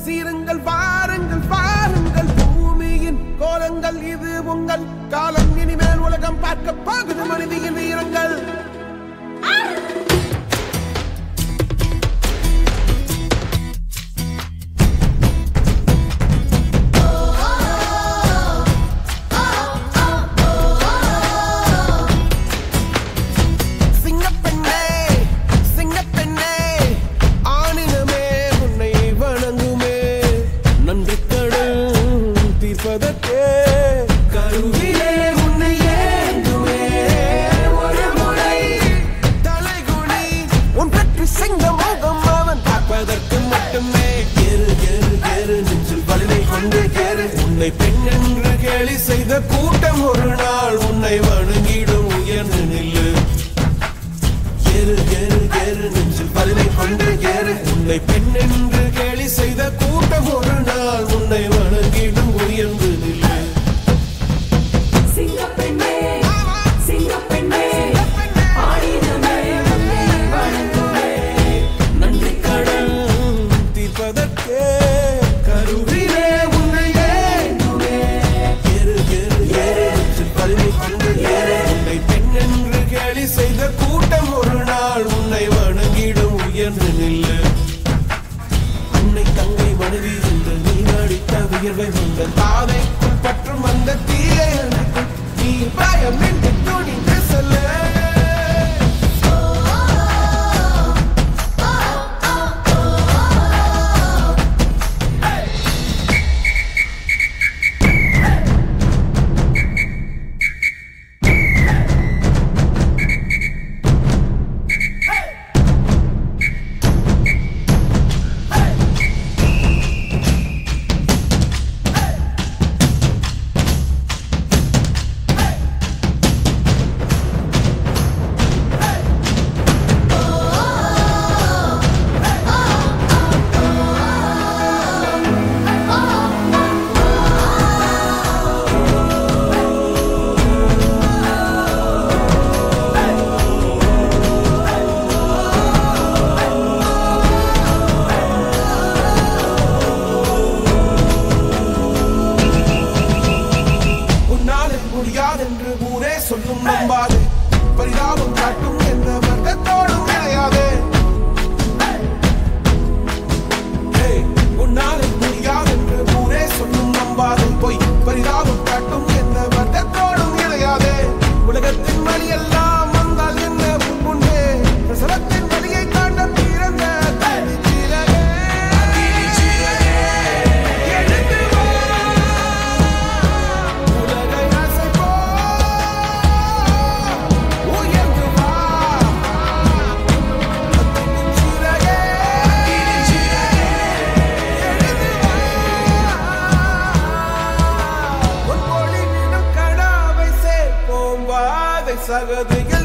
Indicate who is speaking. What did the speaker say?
Speaker 1: சீருங்கள் வாருங்கள் வாருங்கள் பூமியின் கோலங்கள் இது உங்கள் காலம் இனிமேல் உலகம் பார்க்க போகுது மனிதியின் வீரங்கள் சிங்கப்பெண்ணே சிங்கப்பெண்ணே ஆணினமே உன்னை வணங்குமே நன்றி கடல் தீர்ப்பதற்கே கருவிலே உன்னை ஏந்துமே ஒரு முறை தலைகுனி உன் பற்றி சிங்க முகம் அவன் பார்ப்பதற்கு மட்டுமே எரு எரு எரு நெஞ்சில் வலிமை கொண்டு ஏறு உன்னை பெண் என்று கேலி செய்த கூட்டம் ஒரு நாள் உன்னை வணங்கிடும் உயர்ந்து நில்லு ஏறு ஏறு ஏறு நெஞ்சில் வலிமை கொண்டு ஏறு உன்னை பெண் என்று கேலி செய்த கூட்டம் ஒரு நாள் உன்னை வணங்கிடும் உயர்ந்து நில்லு
Speaker 2: சிங்கப்பெண்ணே சிங்கப்பெண்ணே ஆடினமே உன்னை வணங்குவே
Speaker 1: நன்றி கடல் தீர்ப்பதற்கே கருவிலே உன்னை ஏந்துமே ஏறு ஏறு ஏறு நெஞ்சில் வலிமை கொண்டு ஏறு உன்னை பெண் என்று கேலி செய்த கூட்டம் ஒரு நாள் உன்னை வணங்கிடும் உயர்ந்து நில்லு அன்னை தங்கை மனைவி என்று நீ நடித்த உயர்வை வந்த தாதைக்குள் பற்றும் அந்த தீயை அணைக்கும் நீ பயமின்றி துணிந்து செல்ல உன்னாலே முடியாதென்று ஊரே சொல்லும் நம்பாது பரிதாபம் காட்டும் எந்த வர்க்கத்தோடும் கிடையாது ஏய், உன்னாலே முடியாதென்று ஊரே சொல்லும் நம்பாது பொய் பரிதாபம் காட்டும் எந்த வர்க்கத்தோடும் கிடையாது உலகத்தின் வழி எல்லாம் வந்தால் என்ன முன்பே பிரசவத்தின் வழியை காட்ட பிறந்த தனிச்சிறகே. எழுந்து வா உலகை அசைப்போம். உயர்ந்து வா. அத்தினின் சிறகே. எழுந்து வா. உன் பொழிவினும் கடாவை சேர்ப்போம் வாதை சகதியில்